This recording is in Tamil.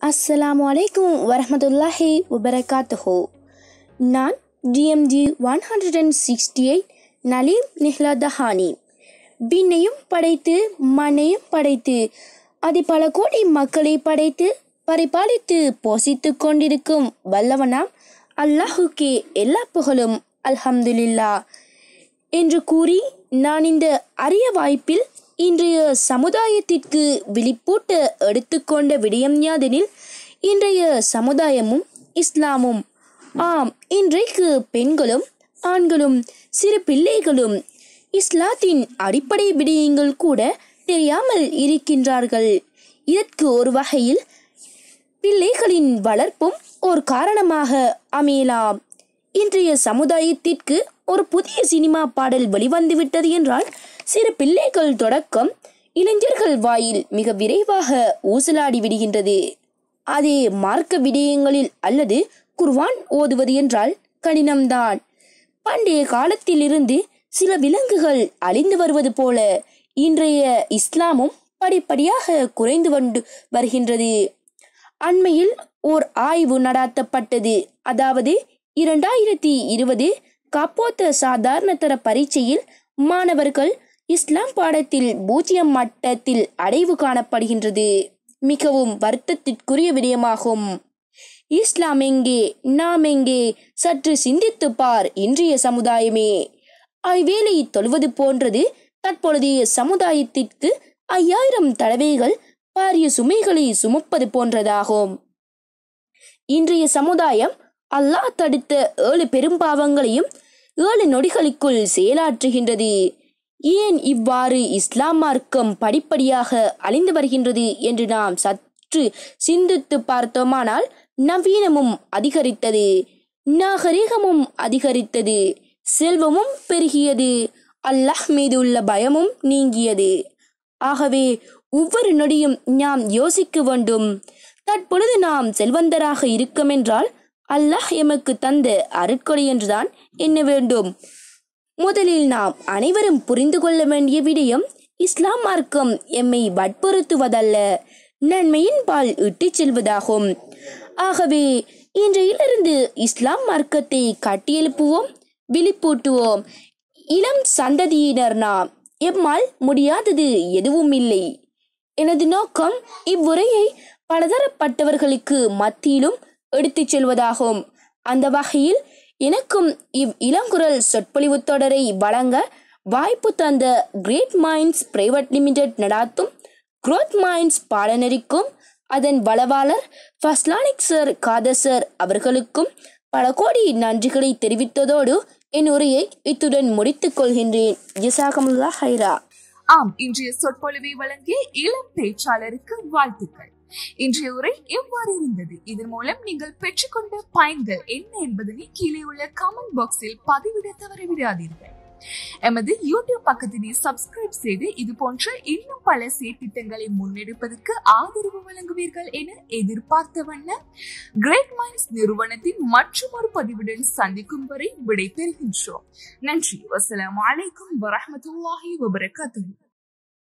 அஸ்ஸலாமு அலைக்கும் வரஹமத்துல்லாஹி வபரகாத்துஹோ நான் TMG one hundred and sixty eight Naleem Nihla Thahani விண்ணையும் படைத்து மண்ணையும் படைத்து அது பல கோடி மக்களை படைத்து பரிபாலித்து போஷித்து கொண்டிருக்கும் வல்லவனாம் அல்லாஹுக்கே எல்லா புகழும் அல்ஹம்துலில்லா என்று கூறி நான் இந்த அரிய வாய்ப்பில் இன்றைய சமுதாயத்திற்கு விழிப்பூட்ட எடுத்துக்கொண்ட விடயம் யாதெனில் இன்றைய சமுதாயமும் இஸ்லாமும் ஆம் இன்றைக்கு பெண்களும் ஆண்களும் சிறு பிள்ளைகளும் இஸ்லாத்தின் அடிப்படை விடயங்கள் கூட தெரியாமல் இருக்கின்றார்கள் இதற்கு ஒரு வகையில் பிள்ளைகளின் வளர்ப்பும் ஒரு காரணமாக அமையலாம் இன்றைய சமுதாயத்திற்கு ஒரு புதிய சினிமா பாடல் வெளிவந்துவிட்டது என்றால் சிறு பிள்ளைகள் தொடக்கம் இளைஞர்கள் வாயில் மிக விரைவாக ஊசலாடி விடுகின்றது அதே மார்க்க விடயங்களில் அல்லது குர்வான் ஓதுவது என்றால் கடினம்தான் பண்டைய காலத்திலிருந்து சில விலங்குகள் அழிந்து வருவது போல இன்றைய இஸ்லாமும் படிப்படியாக குறைந்து வந்து வருகின்றது அண்மையில் ஓர் ஆய்வு நடாத்தப்பட்டது அதாவது இரண்டாயிரத்தி இருபது காப்போத்த சாதாரண தர பரீட்சையில் மாணவர்கள் இஸ்லாம் பாடத்தில் பூஜ்ஜியம் மட்டத்தில் அடைவு காணப்படுகின்றது மிகவும் வருத்தத்திற்குரிய விடயமாகும் இஸ்லாம் எங்கே நாம் எங்கே சற்று சிந்தித்து பார் இன்றைய சமுதாயமே ஐவேளை தொழுவது போன்றது தற்பொழுதைய சமுதாயத்திற்கு ஐயாயிரம் தடவைகள் பாரிய சுமைகளை சுமப்பது போன்றதாகும் இன்றைய சமுதாயம் அல்லாஹ் தடுத்த ஏழு பெரும்பாவங்களையும் ஏழு நொடிகளுக்குள் செயலாற்றுகின்றது ஏன் இவ்வாறு இஸ்லாம் மார்க்கம் படிப்படியாக அழிந்து வருகின்றது என்று நாம் சற்று சிந்தித்து பார்த்தோமானால் நவீனமும் அதிகரித்தது நாகரிகமும் அதிகரித்தது செல்வமும் பெருகியது அல்லாஹ் மீது உள்ள பயமும் நீங்கியது ஆகவே ஒவ்வொரு நொடியும் நாம் யோசிக்க வேண்டும் தற்பொழுது நாம் செல்வந்தராக இருக்கமென்றால் அல்லாஹ் எமக்கு தந்த அருட்கொடை என்றுதான் எண்ண வேண்டும் முதலில் நாம் அனைவரும் புரிந்து கொள்ள வேண்டிய விடயம் இஸ்லாம் மார்க்கம் எம்மை வற்புறுத்துவதல்ல நன்மையின் பால் இட்டுச் செல்வதாகும் ஆகவே இன்றையிலிருந்து இஸ்லாம் மார்க்கத்தை கட்டியெழுப்புவோம் விழிப்பூட்டுவோம் இளம் சந்ததியினர் நாம் எம்மால் முடியாதது எதுவும் இல்லை எனது நோக்கம் இவ்வுரையை பலதரப்பட்டவர்களுக்கு மத்தியிலும் எடுத்துச் செல்வதாகும் அந்த வகையில் எனக்கும் இவ் இளங்குரல் சொற்பொழிவு தொடரை வழங்க வாய்ப்பு தந்த கிரேட் மைண்ட்ஸ் பிரைவேட் லிமிடெட் நடாத்தும் குரோத் மைண்ட்ஸ் பாடநெறிக்கும் அதன் வளவாளர் ஃபஸ்லானிக் சார் காதர் சார் அவர்களுக்கும் பல கோடி நன்றிகளை தெரிவித்ததோடு என் உரையை இத்துடன் முடித்துக் கொள்கின்றேன் ஜிசாகமுல்லா ஹைரா ஆம் இன்றைய சொற்பொழிவை வழங்கிய இளம் பேச்சாளருக்கு வாழ்த்துக்கள் இன்றைய உரை எவ்வாறு இருந்தது இதன் மூலம் நீங்கள் பெற்றுக்கொண்ட பயன்கள் என்ன என்பதனை கீழே உள்ள கமெண்ட் பாக்ஸில் பதிவிட தவறவிடாதீர்கள் எமது யூடியூப் பக்கத்தினை சப்ஸ்கிரைப் செய்து இது போன்ற இன்னும் பல செயற்திட்டங்களை முன்னெடுப்பதற்கு ஆதரவு வழங்குவீர்கள் என எதிர்பார்த்த வண்ணம் கிரேட் மைண்ட்ஸ் நிறுவனத்தின் மற்றும் ஒரு பதிவுடன் சந்திக்கும் வரை விடை பெறுகின்றோம் நன்றி வசலாம் அலைக்கும் வரமத்துல்லாஹி வபரகாத்துஹு